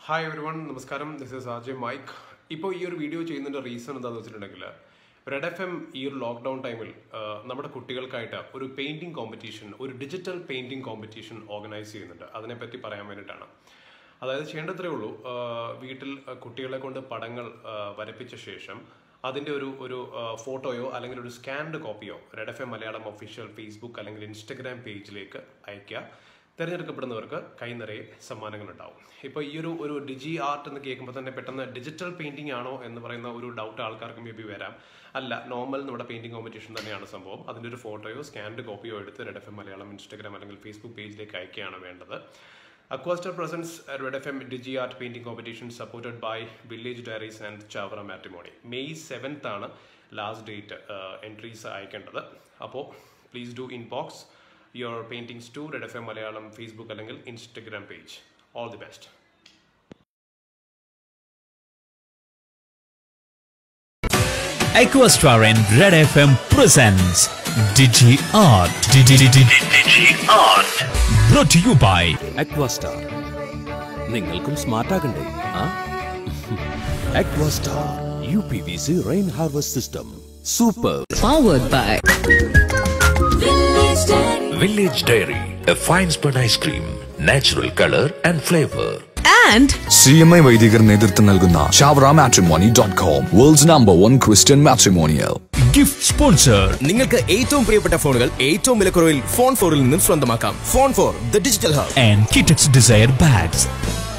Hi everyone നമസ്കാരം this is Ajay Mike ഇപ്പോൾ ഈ ഒരു വീഡിയോ ചെയ്യുന്നതിൻ്റെ റീസൺ എന്താണെന്ന് വെച്ചിട്ടുണ്ടെങ്കിൽ റെഡ് എഫ് എം ഈ ഒരു ലോക്ക്ഡൗൺ ടൈമിൽ നമ്മുടെ കുട്ടികൾക്കായിട്ട് ഒരു പെയിൻറ്റിംഗ് കോമ്പറ്റീഷൻ ഒരു ഡിജിറ്റൽ പെയിൻറ്റിംഗ് കോമ്പറ്റീഷൻ ഓർഗനൈസ് ചെയ്യുന്നുണ്ട് അതിനെപ്പറ്റി പറയാൻ വേണ്ടിയിട്ടാണ് അതായത് ചെയ്യേണ്ടത്രേ ഉള്ളൂ ആ, വീട്ടിൽ ആ, കുട്ടികളെ കൊണ്ട് പടങ്ങൾ ആ, വരപ്പിച്ച ശേഷം അതിൻ്റെ ഒരു ഒരു ആ, ഫോട്ടോയോ അല്ലെങ്കിൽ ഒരു സ്കാൻഡ് കോപ്പിയോ Red F M Malayalam official Facebook അല്ലെങ്കിൽ ഇൻസ്റ്റഗ്രാം പേജിലേക്ക് അയയ്ക്കുക തിരഞ്ഞെടുക്കപ്പെടുന്നവർക്ക് കൈ നിറയെ സമ്മാനങ്ങൾ ഉണ്ടാവും ഇപ്പോൾ ഈ ഒരു ഒരു ഡിജി ആർട്ട് എന്ന് കേൾക്കുമ്പോൾ തന്നെ പെട്ടെന്ന് ഡിജിറ്റൽ പെയിന്റിംഗ് ആണോ എന്ന് പറയുന്ന ഒരു ഡൗട്ട് ആൾക്കാർക്ക് മേ ബി വരാം അല്ല നോർമൽ നമ്മുടെ പെയിന്റിംഗ് കോമ്പറ്റീഷൻ തന്നെയാണ് സംഭവം അതിൻ്റെ ഒരു ഫോട്ടോയോ സ്കാൻഡ് കോപ്പിയോ എടുത്ത് Red F M Malayalam Instagram അല്ലെങ്കിൽ ഫേസ്ബുക്ക് പേജിലേക്ക് അയക്കുകയാണ് വേണ്ടത് Equastar presents Red F M Digi Art painting competition supported by Village Diaries and Chavara Matrimony May seventh ആണ് ലാസ്റ്റ് ഡേറ്റ് എൻട്രീസ് അയക്കേണ്ടത് അപ്പോൾ please do inbox your paintings to Red F M Malayalam Facebook അല്ലെങ്കിൽ Instagram page all the best Equastar and Red FM presents Digi Art. Digi, Digi, Digi Art. Brought to you by Equastar നിങ്ങൾക്കും smart ആകണ്ടേ ആ Equastar U P V C rain harvest system super powered by Village Dairy, a fine spun ice cream, natural color and flavor. and C M I വൈദികർ നേതൃത്വം നൽകുന്ന Chavara Matrimony dot com world's number one Christian matrimonial Gift Sponsor. നിങ്ങൾക്ക് ഏറ്റവും പ്രിയപ്പെട്ട ഫോണുകൾ ഏറ്റവും വിലക്കുറവിൽ phone ഫോറിൽ നിന്നും സ്വന്തമാക്കാം phone four the digital hub and Kitex Desire Bags.